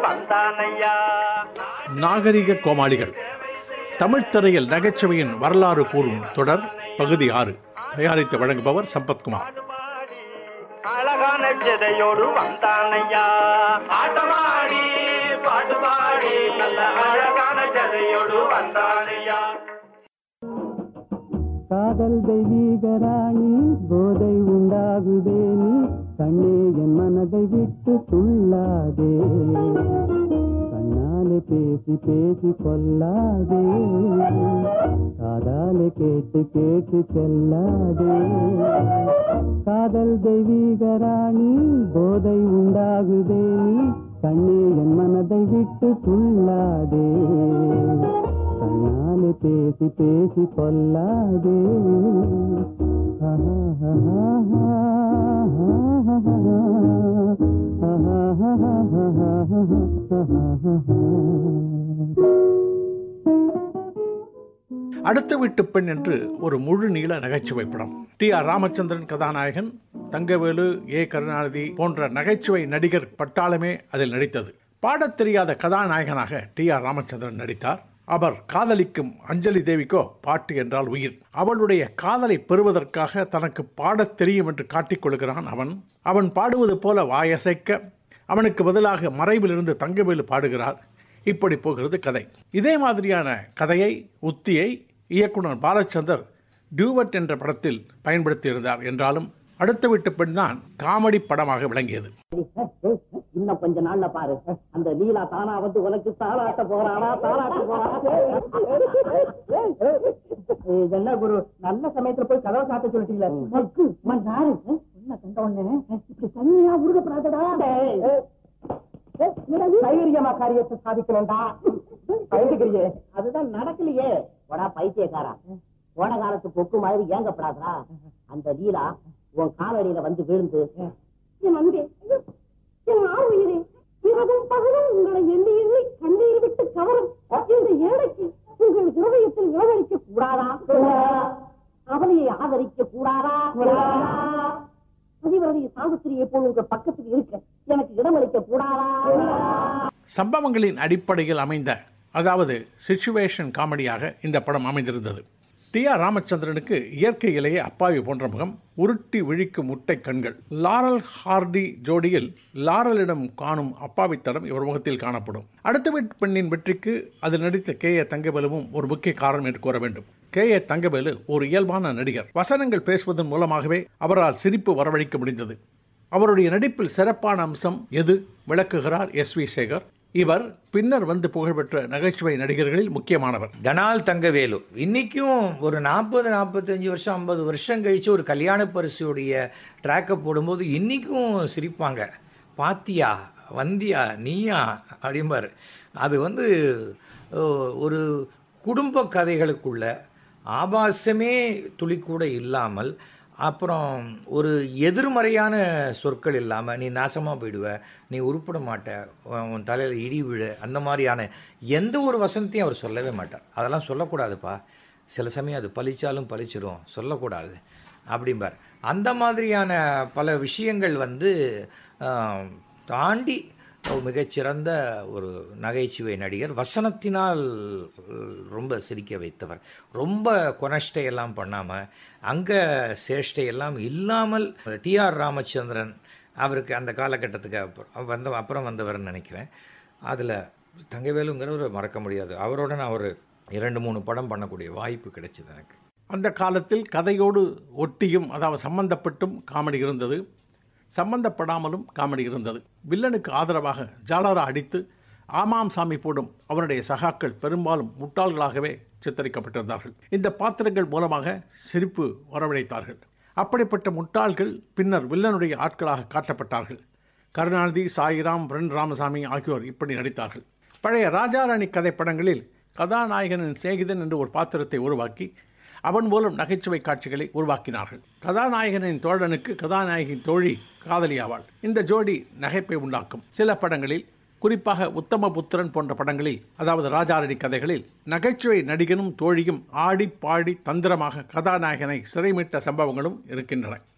வந்தானையா நாகரிக கோமாளிகள் தமிழ்த் திரையில் நகைச்சுவையின் வரலாறு கூறும் தொடர் பகுதி ஆறு தயாரித்து வழங்குபவர் சம்பத்குமார் பாடி அழகான சிதையோடு வந்தானையா ஆட்டமாடி பாட்டு பாடி நல்ல அழகான சிதையோடு வந்தானையா காதல் தெய்வீகராணி போதை உண்டாகுதே நீ கண்ணே என் மனதை விட்டு துள்ளாதே கண்ணாலே பேசி பேசி கொல்லாதே காதாலே கேட்டு கேட்டு செல்லாதே காதல் தெய்வீகராணி போதை உண்டாகுதே நீ கண்ணே என் மனதை விட்டு துள்ளாதே கண்ணாலே பேசி பேசி கொல்லாதே அடுத்த வீட்டு பெண் என்று ஒரு முழு நீள நகைச்சுவை படம் டி ஆர் ராமச்சந்திரன் கதாநாயகன் தங்கவேலு ஏ கருணாநிதி போன்ற நகைச்சுவை நடிகர் பட்டாளமே அதில் நடித்தது பாடத் தெரியாத கதாநாயகனாக டி ஆர் ராமச்சந்திரன் நடித்தார் அவர் காதலிக்கும் அஞ்சலி தேவிக்கோ பாட்டு என்றால் உயிர் அவளுடைய காதலை பெறுவதற்காக தனக்கு பாடத் தெரியும் என்று காட்டிக் கொள்கிறான் அவன் அவன் பாடுவது போல வாயசைக்க அவனுக்கு பதிலாக மறைவிலிருந்து தங்கவேலு பாடுகிறார் இப்படி போகிறது கதை இதே மாதிரியான கதையை உத்தியை இயக்குனர் பாலச்சந்தர் டியூவட் என்ற படத்தில் பயன்படுத்தியிருந்தார் என்றாலும் அடுத்த வீட்டு பெண் தான் காமெடி படமாக விளங்கியது இன்னும் கொஞ்ச நாள்ல பாரு அந்த லீலா தானா வந்து உனக்கு தாளாட்ட போறானா தாளாட்ட போறானா இது என்ன குரு நல்ல சமயத்துல போய் கதவை சாத்த சொல்லிட்டீங்களே யாரு உன்னை கண்ட உடனே இப்படி தனியா உருகப்படாதடா தைரியமா காரியத்தை சாதிக்கணும்டா பயந்துக்கிறியே அதுதான் நடக்கலையே போடா பைத்தியக்காரா போன காலத்து பொக்கு மாதிரி ஏங்கப்படாதா அந்த லீலா உன் காலடியில வந்து விழுந்து என் அன்பே என் ஆறுயிரே இரவும் பகலும் உங்களை எண்ணி எண்ணி கண்ணீர் விட்டு கவரும் இந்த ஏழைக்கு உங்கள் இருதயத்தில் இளவரிக்க கூடாதா அவளையை ஆதரிக்க கூடாதா பதிவரதி சாவித்திரியை போல் உங்க பக்கத்தில் இருக்க எனக்கு இடமளிக்க கூடாதா சம்பவங்களின் அடிப்படையில் அமைந்த அதாவது சிச்சுவேஷன் காமெடியாக இந்த படம் அமைந்திருந்தது டி ஆர் ராமச்சந்திரனுக்கு இயற்கையிலேயே அப்பாவி போன்ற முகம் உருட்டி விழிக்கும் முட்டை கண்கள் லாரல் ஹார்டி ஜோடியில் லாரலிடம் காணும் அப்பாவித்தனம் இவர் முகத்தில் காணப்படும் அடுத்த வீட்டு பெண்ணின் வெற்றிக்கு அதில் நடித்த கே ஏ தங்கவேலுவும் ஒரு முக்கிய காரணம் என்று கூற வேண்டும் கே ஏ தங்கவேலு ஒரு இயல்பான நடிகர் வசனங்கள் பேசுவதன் மூலமாகவே அவரால் சிரிப்பு வரவழைக்க முடிந்தது அவருடைய நடிப்பில் சிறப்பான அம்சம் எது விளக்குகிறார் எஸ் வி சேகர் இவர் பின்னர் வந்து புகழ்பெற்ற நகைச்சுவை நடிகர்களில் முக்கியமானவர் டனால் தங்கவேலு இன்னைக்கும் ஒரு நாற்பது நாற்பத்தஞ்சு வருஷம் ஐம்பது வருஷம் கழிச்சு ஒரு கல்யாண பரிசுடைய ட்ராக்கை போடும்போது இன்னைக்கும் சிரிப்பாங்க பாத்தியா வந்தியா நீயா அப்படிம்பார் அது வந்து ஓ, ஒரு குடும்ப கதைகளுக்குள்ள ஆபாசமே துளிக்கூட இல்லாமல் அப்புறம் ஒரு எதிர்மறையான சொற்கள் இல்லாமல் நீ நாசமாக போயிடுவ நீ உருப்பட மாட்ட உன் உன் தலையில் இடி விழு அந்த மாதிரியான எந்த ஒரு வசனத்தையும் அவர் சொல்லவே மாட்டார் அதெல்லாம் சொல்லக்கூடாதுப்பா சில சமயம் அது பலிச்சாலும் பலிச்சிரும் சொல்லக்கூடாது அப்படிம்பார் அந்த மாதிரியான பல விஷயங்கள் வந்து ஆம், தாண்டி ஒரு மிகச்சிறந்த ஒரு நகைச்சுவை நடிகர் வசனத்தினால் ரொம்ப சிரிக்க வைத்தவர் ரொம்ப கொனஷ்டையெல்லாம் பண்ணாமல் அங்கே சேஷ்டையெல்லாம் இல்லாமல் டிஆர் ராமச்சந்திரன் அவருக்கு அந்த காலகட்டத்துக்கு அப்புறம் வந்த அப்புறம் வந்தவர்னு நினைக்கிறேன் அதில் தங்கவேலுங்கிறவர் மறக்க முடியாது அவரோட நான் ஒரு இரண்டு மூணு படம் பண்ணக்கூடிய வாய்ப்பு கிடைச்சிது எனக்கு அந்த காலத்தில் கதையோடு ஒட்டியும் அதாவது சம்பந்தப்பட்டும் காமெடி இருந்தது சம்பந்தப்படாமலும் காமெடி இருந்தது வில்லனுக்கு ஆதரவாக ஜாலரா அடித்து ஆமாம் சாமி போடும் அவருடைய சகாக்கள் பெரும்பாலும் முட்டாள்களாகவே சித்தரிக்கப்பட்டிருந்தார்கள் இந்த பாத்திரங்கள் மூலமாக சிரிப்பு வரவழைத்தார்கள் அப்படிப்பட்ட முட்டாள்கள் பின்னர் வில்லனுடைய ஆட்களாக காட்டப்பட்டார்கள் கருணாநிதி சாயிராம் பிரன் ராமசாமி ஆகியோர் இப்படி நடித்தார்கள் பழைய ராஜாராணி கதை படங்களில் கதாநாயகனின் சிநேகிதன் என்று ஒரு பாத்திரத்தை உருவாக்கி அவன் மூலம் நகைச்சுவை காட்சிகளை உருவாக்கினார்கள் கதாநாயகனின் தோழனுக்கு கதாநாயகின் தோழி காதலியாவாள் இந்த ஜோடி நகைப்பை உண்டாக்கும் சில படங்களில் குறிப்பாக உத்தமபுத்திரன் போன்ற படங்களில் அதாவது ராஜாரணி கதைகளில் நகைச்சுவை நடிகனும் தோழியும் ஆடி பாடி தந்திரமாக கதாநாயகனை சிறைமிட்ட சம்பவங்களும் இருக்கின்றன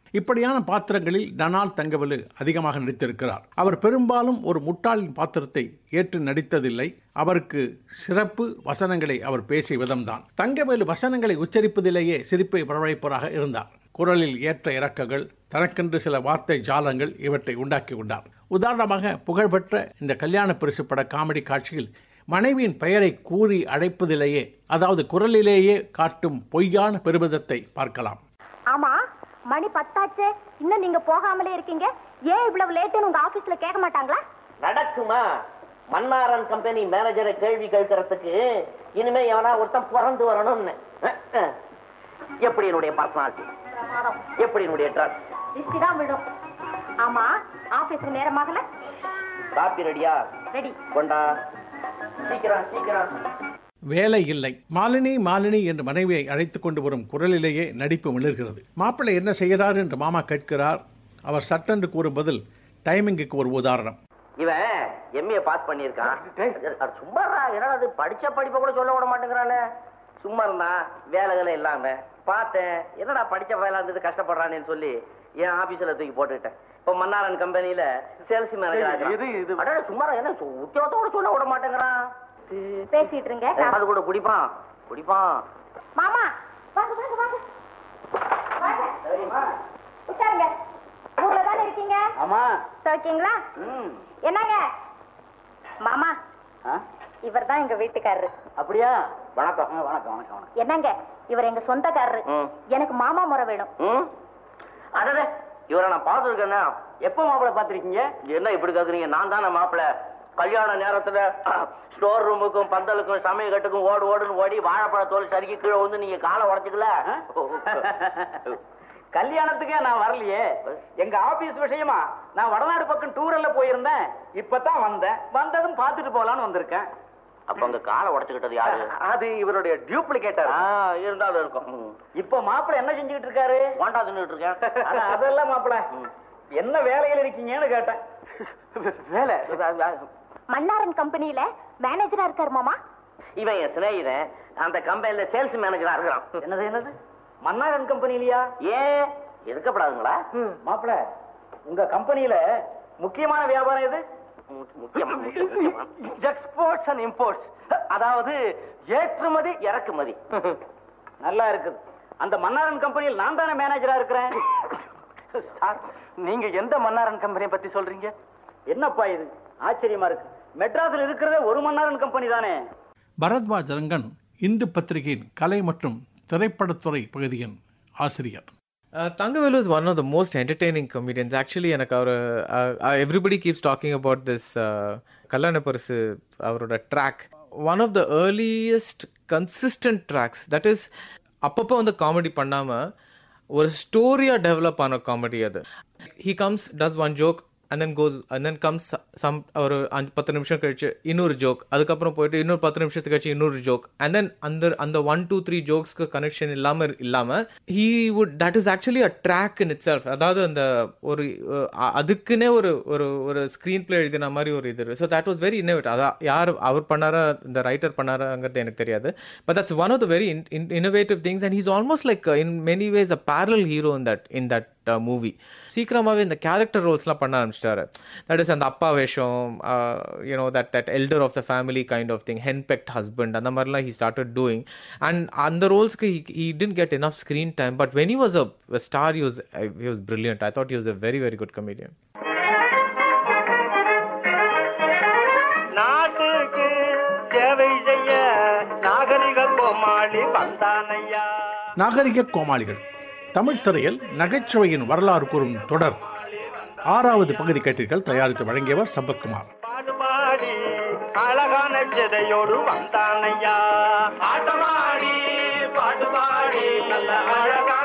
இப்படியான பாத்திரங்களில் டனால் தங்கவலு அதிகமாக நடித்திருக்கிறார் அவர் பெரும்பாலும் ஒரு முட்டாளின் பாத்திரத்தை ஏற்று நடித்ததில்லை அவருக்கு சிறப்பு வசனங்களை அவர் பேசிய விதம்தான் தங்கவேலு வசனங்களை உச்சரிப்பதிலேயே சிரிப்பை வரவழைப்பவராக இருந்தார் குரலில் ஏற்ற இறக்கங்கள் தனக்கென்று சில வார்த்தை ஜாலங்கள் இவற்றை உண்டாக்கி கொண்டார் உதாரணமாக புகழ்பெற்ற இந்த கல்யாண பரிசு பட காமெடி காட்சியில் மனைவியின் பெயரை கூறி அழைப்பதிலேயே அதாவது குரலிலேயே காட்டும் பொய்யான பெருமிதத்தை பார்க்கலாம் ஆமா மணி பத்தாச்சு இன்னும் நீங்க போகாமலே இருக்கீங்க ஏன் இவ்வளவு லேட்டுன்னு உங்க ஆபீஸ்ல கேட்க மாட்டாங்களா நடக்குமா மன்னாரன் கம்பெனி மேனேஜரை கேள்வி கேட்கறதுக்கு இனிமே எவனா ஒருத்தன் பிறந்து வரணும்னு அஹ், அஹ். எப்படி என்னுடைய பர்சனாலிட்டி எப்படி என்னுடைய ட்ரெஸ் திருஷ்டி தான் விடும் ஆமா ஆபீஸ்க்கு நேரமாகல காப்பி ரெடியா ரெடி கொண்டா சீக்கிரம் சீக்கிரம் வேலை இல்லை மாலினி மாலினி என்று மனைவியை அழைத்துக் கொண்டு வரும் குரலிலேயே நடிப்பு மிளர்கிறது மாப்பிள்ளை என்ன செய்கிறார் என்று மாமா கேட்கிறார் அவர் சட்டென்று கூறும் பதில் டைமிங்குக்கு ஒரு உதாரணம் இவன் எம்ஏ பாஸ் பண்ணியிருக்கான் அது சும்மா என்னடா அது படிச்ச படிப்பை கூட சொல்ல விட மாட்டேங்கிறானே சும்மா இருந்தான் வேலைகளை இல்லாம பார்த்தேன் என்னடா படிச்ச பையலா இருந்தது கஷ்டப்படுறானேன்னு சொல்லி என் ஆபீஸ்ல தூக்கி போட்டுக்கிட்டேன் இப்போ மன்னாரன் கம்பெனில சேல்ஸ் மேனேஜர் அடடா சும்மா இரு, என்ன சு- உத்தியோகத்தோட சொல்ல விட மாட்டேங்கிறான் பேசிட்டு இருங்க அது கூட குடிப்பான் குடிப்பான் மாமா வாங்க வாங்க வாங்க வாங்க உட்காருங்க ஊர்ல தானே இருக்கீங்க ஆமா சோக்கிங்களா ம் என்னங்க மாமா இவர் தான் எங்க வீட்டுக்காரரு அப்படியா வணக்கம் வணக்கம் வணக்கம் வணக்கம் என்னங்க இவர் எங்க சொந்தக்காரரு ம். எனக்கு மாமா முறை வேணும் ம் அடடே இவரை நான் பார்த்துருக்கேன்னா எப்போ மாப்பிள்ளை பார்த்துருக்கீங்க என்ன இப்படி கேட்குறீங்க நான் தானே மாப்பிள்ளை கல்யாண நேரத்துல ஸ்டோர் ரூமுக்கும் பந்தலுக்கும் சமயக்கட்டுக்கும் ஓடு ஓடுன்னு ஓடி வாழைப்பழ தோல் சறுக்கி கீழே வந்து நீங்க காலை உடச்சிக்கல கல்யாணத்துக்கே நான் வரலையே எங்க ஆபீஸ் விஷயமா நான் வடநாடு பக்கம் டூரல்ல போயிருந்தேன் இப்பதான் வந்தேன் வந்ததும் பார்த்துட்டு போலான்னு வந்திருக்கேன் அப்ப அங்க காலை உடச்சுக்கிட்டது யாரு அது இவருடைய டியூப்ளிகேட்டர் ஆ, இருந்தாலும் இருக்கும் ம். இப்போ மாப்பிள்ளை என்ன செஞ்சுக்கிட்டு இருக்காரு வாண்டா தின்னுட்டு இருக்கேன் அட, அதெல்லாம் மாப்பிள்ளை என்ன வேலையில இருக்கீங்கன்னு கேட்டேன் வேலை மன்னாரன் கம்பெனியில மேனேஜரா இருக்காரு மாமா இவன் என் சிநேகிதன் அந்த கம்பெனில சேல்ஸ் மேனேஜரா இருக்கிறான் என்னது என்னது மன்னாரன் கம்பெனிலயா ஏன் இருக்கப்படாதுங்களா மாப்பிள்ள உங்க கம்பெனியில முக்கியமான வியாபாரம் எது முக்கியமா முக்கியமா. எக்ஸ்போர்ட்ஸ் அண்ட் இம்போர்ட்ஸ் அதாவது ஏற்றுமதி இறக்குமதி நல்லா இருக்குது அந்த மன்னாரன் கம்பெனியில் நான் தானே மேனேஜரா இருக்கிறேன் சார் நீங்க எந்த மன்னாரன் கம்பெனியை பத்தி சொல்றீங்க என்னப்பா இது ஆச்சரியமா இருக்கு மெட்ராஸ்ல இருக்கிறதே ஒரு மன்னாரன் கம்பெனி தானே பரத்வாஜ் ரங்கன் இந்து பத்திரிகையின் கலை மற்றும் திரைப்படத்துறை பகுதியின் ஆசிரியர் Uh, Thangavelu is one of the most entertaining comedians. Actually, எனக்கு அவர் everybody keeps talking about this Kalyana Parisu அவரோட track one of the earliest consistent tracks that is அப்பப்போ வந்து காமெடி பண்ணாமல் ஒரு ஸ்டோரியாக டெவலப் ஆன காமெடி அது he comes does one joke and then goes and then comes some ஒரு அஞ்சு பத்து நிமிஷம் கழிச்சு இன்னொரு ஜோக் அதுக்கப்புறம் போயிட்டு இன்னொரு பத்து நிமிஷத்துக்கு கழிச்சு இன்னொரு ஜோக் அண்ட் தென் அந்த அந்த ஒன் டூ த்ரீ ஜோக்ஸ்க்கு கனெக்ஷன் இல்லாமல் இல்லாமல் he would that is actually a track in itself அதாவது அந்த ஒரு அஹ், அதுக்குன்னே ஒரு ஒரு ஒரு ஸ்க்ரீன் பிளே எழுதின மாதிரி ஒரு இது so that was very innovate அதான் யார் அவர் பண்ணாரா இந்த ரைட்டர் பண்ணாராங்கிறது எனக்கு தெரியாது but that's one of the very innovative things and he's almost like in many ways a parallel hero in that in that movie சீக்கிரமாகவே இந்த கேரக்டர் ரோல்ஸ்லாம் பண்ண ஆரம்பிச்சிட்டாரு தட் இஸ் அந்த அப்பா வேஷம் you know that that elder of the family kind of thing henpecked husband அந்த மாதிரிலாம் he started doing and அந்த ரோல்ஸ்க்கு he tend get enough screen time but when he was a, a star he was, he was brilliant i thought he was a very very good comedian நாட்டுக்கு சேவை செய்ய நாகரிக கோமாளி வந்தானையா நாகரிக கோமாளிகள் தமிழ் திரையில் நகைச்சுவையின் வரலாறு கூறும் தொடர் ஆறாவது பகுதி கேட்டீர்கள் தயாரித்து வழங்கியவர் சம்பத்குமார் பாடுபாடி அழகான சிதையோடு வந்தானையா ஆட்டமாடி பாடுபாடி நல்ல அழகான